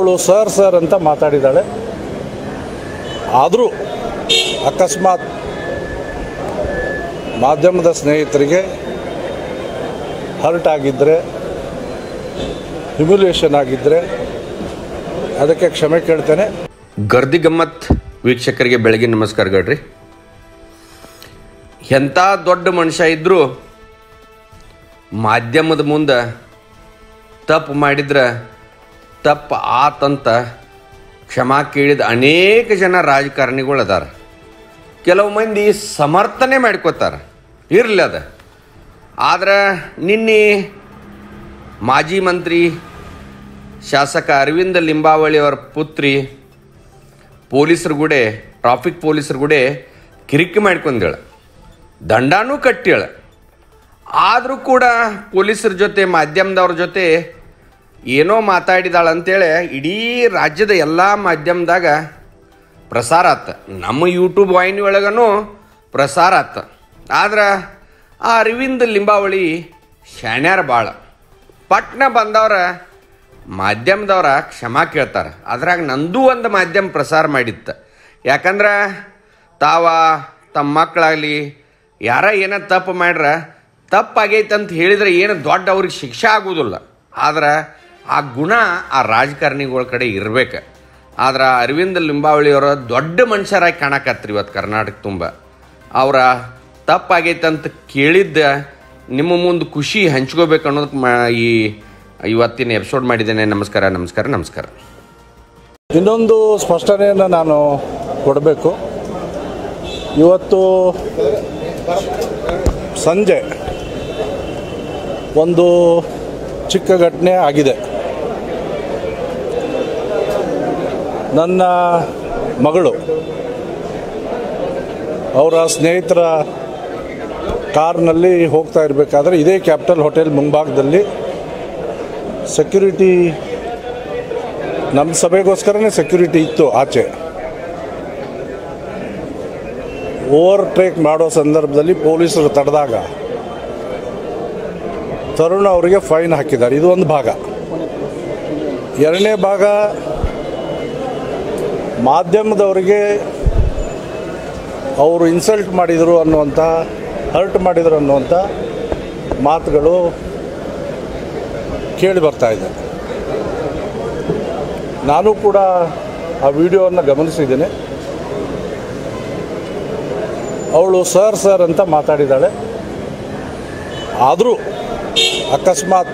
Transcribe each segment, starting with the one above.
ಅವಳು sir sir ಅಂತ ಮಾತಾಡಿದ್ದಾಳೆ ಆದರೂ ಅಕಸ್ಮಾತ್ ಮಾಧ್ಯಮದ ಸ್ನೇಹಿತರಿಗೆ ಹರ್ಟ್ ಆಗಿದ್ದರೆ ಹ್ಯುಮಿಲಿಯೇಷನ್ ಆಗಿದ್ದರೆ ಅದಕ್ಕೆ ಕ್ಷಮೆ ಕೇಳ್ತೇನೆ ಗರ್ದಿ ಗಮ್ಮತ್ ವೀಕ್ಷಕರಿಗೆ ಬೆಳಗಿನ ನಮಸ್ಕಾರಗಳ್ರಿ ಎಂಥ ದೊಡ್ಡ ಮನುಷ್ಯ ಇದ್ದರೂ ಮಾಧ್ಯಮದ ಮುಂದೆ ತಪ್ಪು ಮಾಡಿದ್ರೆ ತಪ್ಪು ಆತಂತ ಕ್ಷಮಾ ಕೇಳಿದ ಅನೇಕ ಜನ ರಾಜಕಾರಣಿಗಳು ಅದಾರ ಕೆಲವು ಮಂದಿ ಸಮರ್ಥನೆ ಮಾಡ್ಕೋತಾರ ಇರಲಿ ಅದ ಆದ್ರೆ ನಿನ್ನೆ ಮಾಜಿ ಮಂತ್ರಿ ಶಾಸಕ ಅರವಿಂದ ಲಿಂಬಾವಳಿ ಅವರ ಪುತ್ರಿ ಪೊಲೀಸರು ಗುಡೆ ಟ್ರಾಫಿಕ್ ಪೊಲೀಸರು ಗುಡೆ ಕಿರಿಕಿ ಮಾಡ್ಕೊಂಡೇಳ ದಂಡನೂ ಕಟ್ಟೇಳ ಆದರೂ ಕೂಡ ಪೊಲೀಸರ ಜೊತೆ ಮಾಧ್ಯಮದವ್ರ ಜೊತೆ ಏನೋ ಮಾತಾಡಿದಾಳ ಅಂತೇಳಿ ಇಡೀ ರಾಜ್ಯದ ಎಲ್ಲ ಮಾಧ್ಯಮದಾಗ ಪ್ರಸಾರ ಆತ ನಮ್ಮ ಯೂಟ್ಯೂಬ್ ವಾಹಿನಿ ಒಳಗನು ಪ್ರಸಾರ ಆತ ಆದ್ರೆ ಆ ಅರವಿಂದ್ ಲಿಂಬಾವಳಿ ಶಾಣ್ಯಾರ ಭಾಳ ಪಟ್ನ ಬಂದವ್ರ ಮಾಧ್ಯಮದವ್ರ ಕ್ಷಮಾ ಕೇಳ್ತಾರೆ ಅದ್ರಾಗ ನಂದು ಒಂದು ಮಾಧ್ಯಮ ಪ್ರಸಾರ ಮಾಡಿತ್ತು ಯಾಕಂದ್ರೆ ತಾವ ತಮ್ಮ ಮಕ್ಕಳಾಗಲಿ ಯಾರ ಏನ ತಪ್ಪು ಮಾಡ್ರ ತಪ್ಪಾಗೈತೆ ಅಂತ ಹೇಳಿದ್ರೆ ಏನು ದೊಡ್ಡ ಅವ್ರಿಗೆ ಶಿಕ್ಷೆ ಆಗೋದಿಲ್ಲ ಆದ್ರೆ ಆ ಗುಣ ಆ ರಾಜಕಾರಣಿಗಳ ಕಡೆ ಇರ್ಬೇಕು ಆದ್ರೆ ಅರವಿಂದ ಲಿಂಬಾವಳಿಯವರ ದೊಡ್ಡ ಮನುಷ್ಯರಾಗಿ ಕಾಣಕತ್ರಿ ಇವತ್ತು ಕರ್ನಾಟಕ ತುಂಬ ಅವರ ತಪ್ಪಾಗೈತೆ ಅಂತ ಕೇಳಿದ್ದ ನಿಮ್ಮ ಮುಂದೆ ಖುಷಿ ಹಂಚ್ಕೋಬೇಕು ಅನ್ನೋದಕ್ಕೆ ಮಾ ಈ ಇವತ್ತಿನ ಎಪಿಸೋಡ್ ಮಾಡಿದ್ದೇನೆ ನಮಸ್ಕಾರ ನಮಸ್ಕಾರ ನಮಸ್ಕಾರ ಇನ್ನೊಂದು ಸ್ಪಷ್ಟನೆಯನ್ನು ನಾನು ಕೊಡಬೇಕು ಇವತ್ತು ಸಂಜೆ ಒಂದು ಚಿಕ್ಕ ಘಟನೆ ಆಗಿದೆ ನನ್ನ ಮಗಳು ಅವರ ಸ್ನೇಹಿತರ ಕಾರ್ನಲ್ಲಿ ಹೋಗ್ತಾ ಇರಬೇಕಾದ್ರೆ ಇದೇ ಕ್ಯಾಪಿಟಲ್ ಹೋಟೆಲ್ ಮುಂಭಾಗದಲ್ಲಿ ಸೆಕ್ಯೂರಿಟಿ ನಮ್ಮ ಸಭೆಗೋಸ್ಕರನೇ ಸೆಕ್ಯೂರಿಟಿ ಇತ್ತು ಆಚೆ ಓವರ್ಟೇಕ್ ಮಾಡೋ ಸಂದರ್ಭದಲ್ಲಿ ಪೊಲೀಸರು ತಡೆದಾಗ ತರುಣ್ ಅವರಿಗೆ ಫೈನ್ ಹಾಕಿದ್ದಾರೆ ಇದು ಒಂದು ಭಾಗ ಎರಡನೇ ಭಾಗ ಮಾಧ್ಯಮದವರಿಗೆ ಅವರು ಇನ್ಸಲ್ಟ್ ಮಾಡಿದರು ಅನ್ನುವಂಥ ಹರ್ಟ್ ಮಾಡಿದರು ಅನ್ನುವಂಥ ಮಾತುಗಳು ಕೇಳಿ ಬರ್ತಾ ಇದೆ ನಾನು ಕೂಡ ಆ ವಿಡಿಯೋವನ್ನು ಗಮನಿಸಿದ್ದೇನೆ ಅವಳು ಸರ್ ಸರ್ ಅಂತ ಮಾತಾಡಿದ್ದಾಳೆ ಆದರೂ ಅಕಸ್ಮಾತ್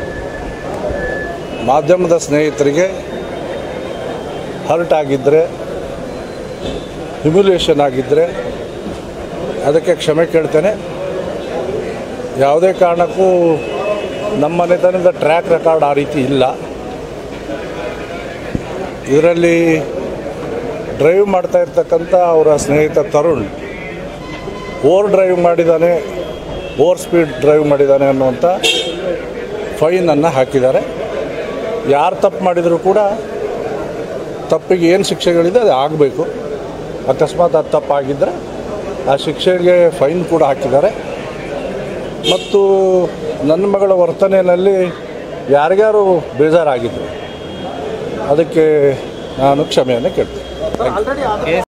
ಮಾಧ್ಯಮದ ಸ್ನೇಹಿತರಿಗೆ ಹರ್ಟ್ ಆಗಿದ್ದರೆ ಹ್ಯುಮಿಲಿಯೇಷನ್ ಆಗಿದ್ದರೆ ಅದಕ್ಕೆ ಕ್ಷಮೆ ಕೇಳ್ತೇನೆ ಯಾವುದೇ ಕಾರಣಕ್ಕೂ ನಮ್ಮ ಮನೆತನದ ಟ್ರ್ಯಾಕ್ ರೆಕಾರ್ಡ್ ಆ ರೀತಿ ಇಲ್ಲ ಇದರಲ್ಲಿ ಡ್ರೈವ್ ಮಾಡ್ತಾ ಇರ್ತಕ್ಕಂಥ ಅವರ ಸ್ನೇಹಿತ ತರುಣ್ ಓವರ್ ಡ್ರೈವ್ ಮಾಡಿದ್ದಾನೆ ಓವರ್ ಸ್ಪೀಡ್ ಡ್ರೈವ್ ಮಾಡಿದ್ದಾನೆ ಅನ್ನುವಂಥ ಫೈನನ್ನು ಹಾಕಿದ್ದಾರೆ ಯಾರು ತಪ್ಪು ಮಾಡಿದರೂ ಕೂಡ ತಪ್ಪಿಗೆ ಏನು ಶಿಕ್ಷೆಗಳಿದೆ ಅದು ಆಗಬೇಕು ಅಕಸ್ಮಾತ್ ಅದು ತಪ್ಪಾಗಿದ್ದರೆ ಆ ಶಿಕ್ಷೆಗೆ ಫೈನ್ ಕೂಡ ಹಾಕಿದ್ದಾರೆ ಮತ್ತು ನನ್ನ ಮಗಳ ವರ್ತನೆಯಲ್ಲಿ ಯಾರ್ಯಾರು ಬೇಜಾರಾಗಿದ್ದರು ಅದಕ್ಕೆ ನಾನು ಕ್ಷಮೆಯನ್ನು ಕೇಳ್ತೀನಿ